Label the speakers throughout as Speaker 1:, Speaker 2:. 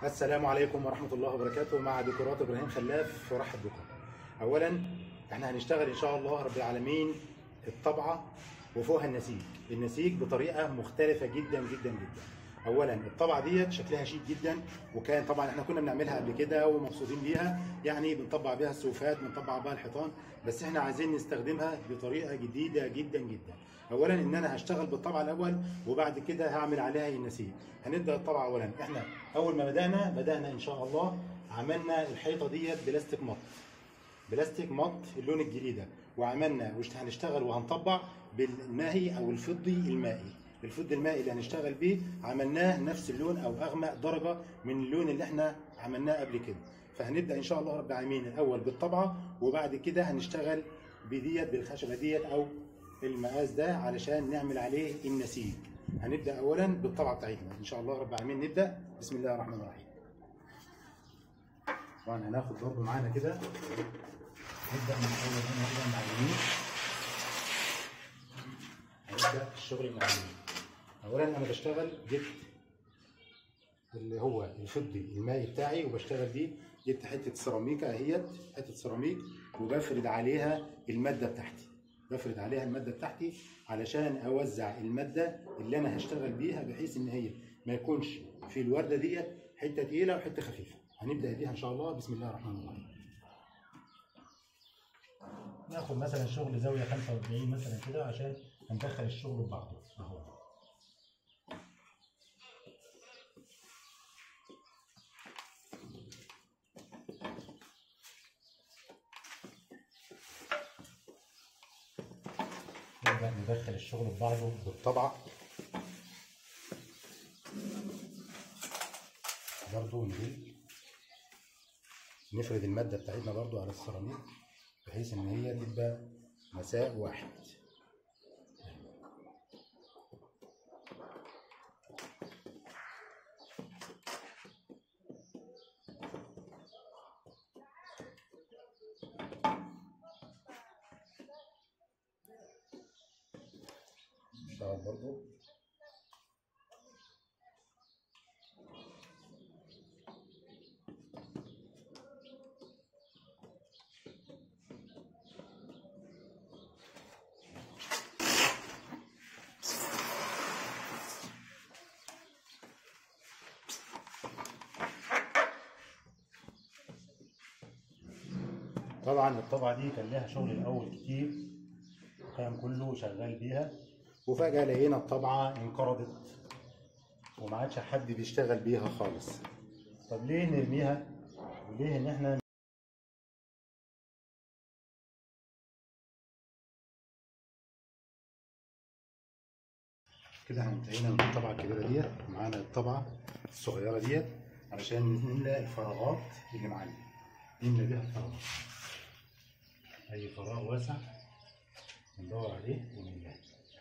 Speaker 1: السلام عليكم ورحمة الله وبركاته مع ديكورات إبراهيم خلاف ورحب بكم. أولا احنا هنشتغل إن شاء الله رب العالمين الطبعة وفوقها النسيج، النسيج بطريقة مختلفة جدا جدا جدا. أولا الطبعة ديت شكلها شيك جدا وكان طبعا احنا كنا بنعملها قبل كده ومبسوطين بيها يعني بنطبع بيها السوفات بنطبع بيها الحيطان بس احنا عايزين نستخدمها بطريقة جديدة جدا جدا. اولا ان انا هشتغل بالطبعه الاول وبعد كده هعمل عليها النسيج هنبدا الطبعه اولا احنا اول ما بدانا بدانا ان شاء الله عملنا الحيطه ديت بلاستيك مط بلاستيك مط اللون الجديد ده وعملنا وش- هنشتغل وهنطبع بالمائي او الفضي المائي الفضي المائي اللي هنشتغل بيه عملناه نفس اللون او اغمق درجه من اللون اللي احنا عملناه قبل كده فهنبدا ان شاء الله رب العالمين الاول بالطبعه وبعد كده هنشتغل بديت بالخشبه ديت او المقاس ده علشان نعمل عليه النسيج هنبدا اولا بالطبعه بتاعتنا ان شاء الله رب العالمين نبدا بسم الله الرحمن الرحيم طبعا هناخد برضه معانا كده نبدا من اول هنا كده مع اليمين هنبدا الشغل مع اليمين اولا انا بشتغل جبت اللي هو الفضي المائي بتاعي وبشتغل بيه جبت حته سيراميكا اهيت حته سيراميك وبفرد عليها الماده بتاعتي بفرد عليها الماده بتاعتي علشان اوزع الماده اللي انا هشتغل بيها بحيث ان هي ما يكونش في الورده ديت حته تقيله وحته خفيفه هنبدا بيها ان شاء الله بسم الله الرحمن الرحيم ناخد مثلا شغل زاويه 45 مثلا كده عشان هندخل الشغل ببعضه اهو نبدأ ندخل الشغل ببعضه بالطبعة برضو نجيب نفرد المادة بتاعتنا برضو على السيراميك بحيث إن هي تبقى مساء واحد نشتغل برضو طبعا الطبعة دي كان لها شغل الأول كتير كان كله شغال بيها وفجأة لقينا الطبعة انقرضت وما عادش حد بيشتغل بيها خالص طب ليه نرميها وليه ان احنا كده احنا انتهينا من الطبعة الكبيرة ديت معانا الطبعة الصغيرة ديت علشان نملى الفراغات اللي معانا نملى بيها الفراغات أي فراغ واسع ندور عليه ونملاه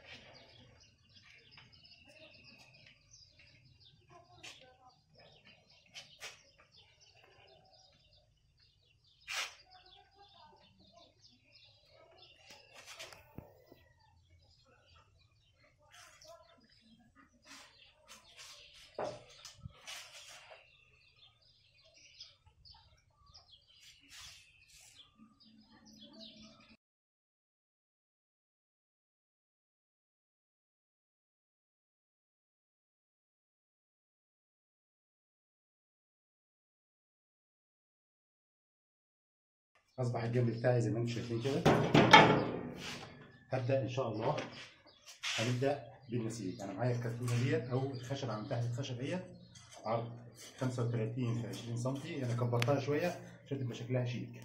Speaker 1: اصبح الجنب بتاعي زي ما انتم شايفين كده هبدا ان شاء الله هنبدا بالنسيج انا معايا الكرتونه ديت او الخشبه عم تحت الخشبه ديت عرض 35 في 20 سم انا كبرتها شويه عشان تبقى شكلها شيك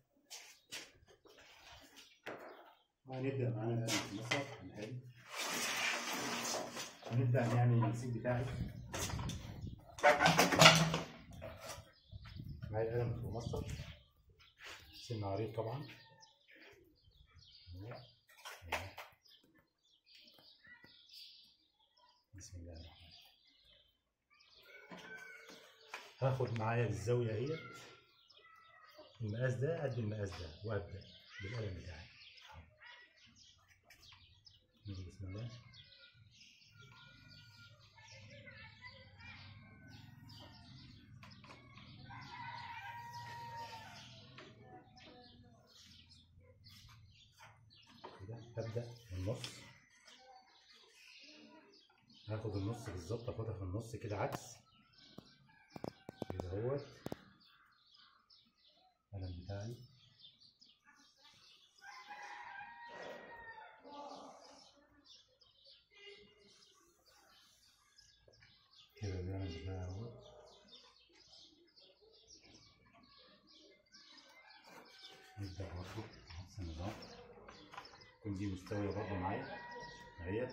Speaker 1: هنبدا معانا الان في المسطر هنهدي هنبدا نعمل النسيج بتاعي معايا القلم في المسطر سن عريض طبعا بسم الله الرحمن الرحيم هاخد معايا بالزاوية اهي المقاس ده قد المقاس ده وابدا بالقلم بتاعي نيجي بسم الله هنبدأ بالنص هاخد النص بالظبط اخدها في النص كده عكس كده اهوت القلم بتاعي كده القلم بتاعي اهوت نبدأ برضه نفس النظام تكون دي مستوية برضه معايا اهيت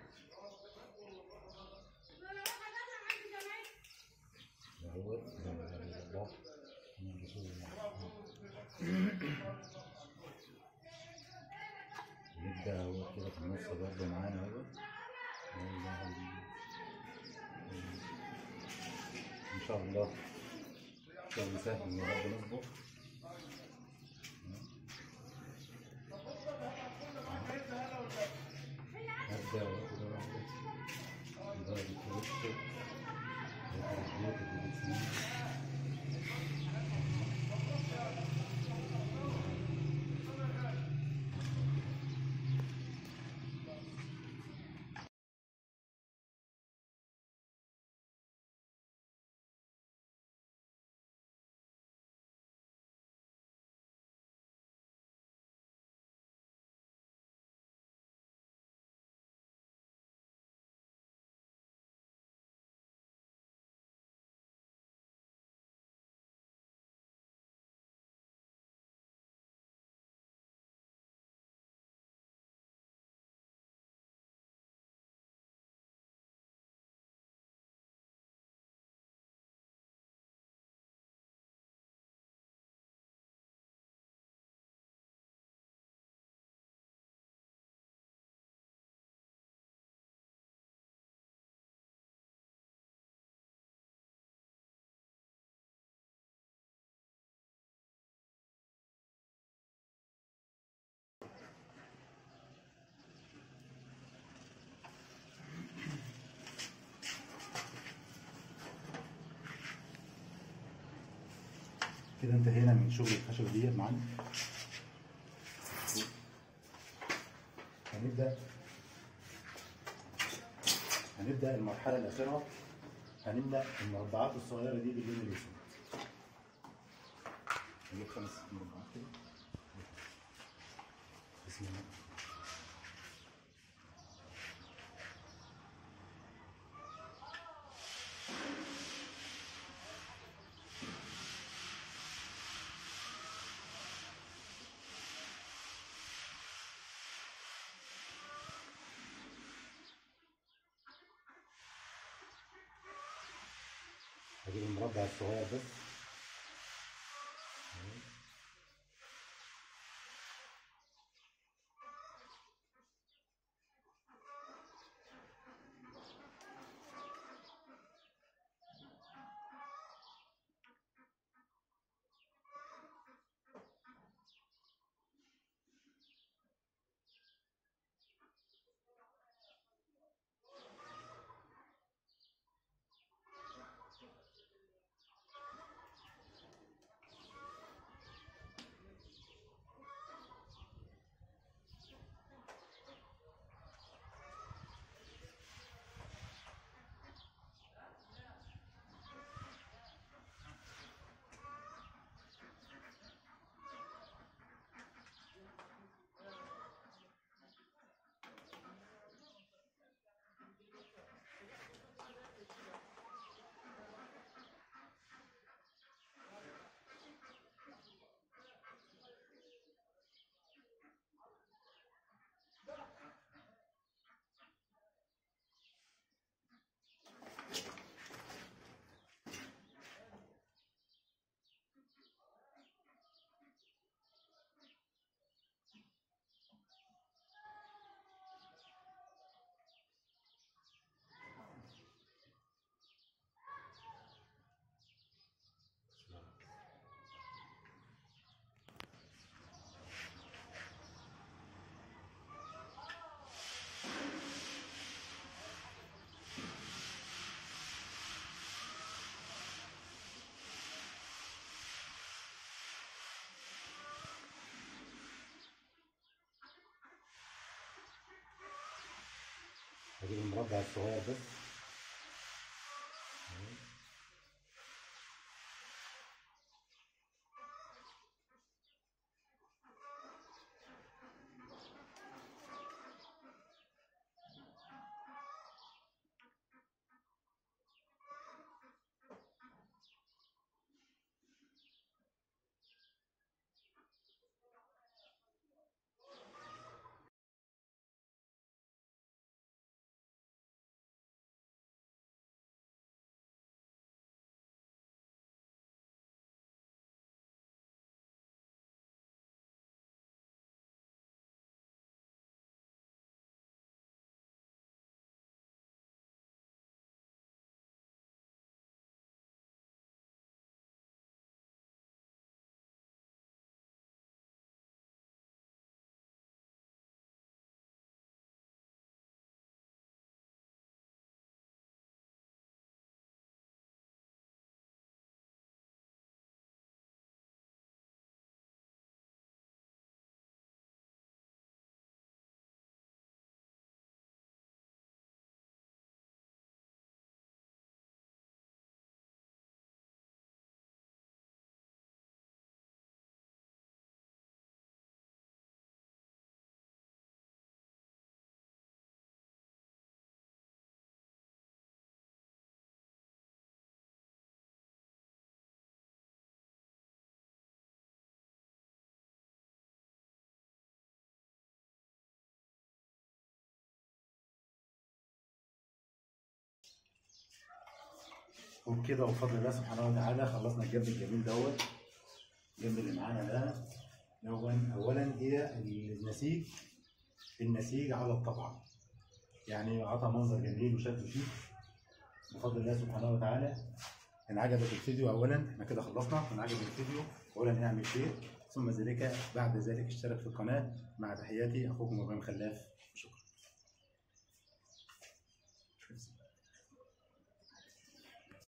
Speaker 1: اهوت لا اله الا الله محمد رسول الله نبدأ اهوت كده في النص برضه معانا اهوت لا اله الا الله ان شاء الله شغل سهل يا رب نصبر أبدأ وأبدأ وأبدأ لغاية وشه وتربيته بالإسلام كده انتهينا من شغل الخشب ديت معانا هنبدأ هنبدأ المرحلة الأخيرة هنبدأ المربعات الصغيرة دي باللون الأسود نجيب خمس مربعات كده بسم الله هجيب المربع الصغير بس المربع الصغير بس وبكده وبفضل الله سبحانه وتعالى خلصنا الجنب الجميل دوت الجنب اللي معانا ده دوت اولا هي النسيج النسيج على الطبعه يعني عطى منظر جميل وشكل شيك بفضل الله سبحانه وتعالى ان عجبك الفيديو اولا احنا كده خلصنا ان عجبك الفيديو اولا اعمل شير ثم ذلك بعد ذلك اشترك في القناه مع تحياتي اخوكم ابراهيم خلاف شكرا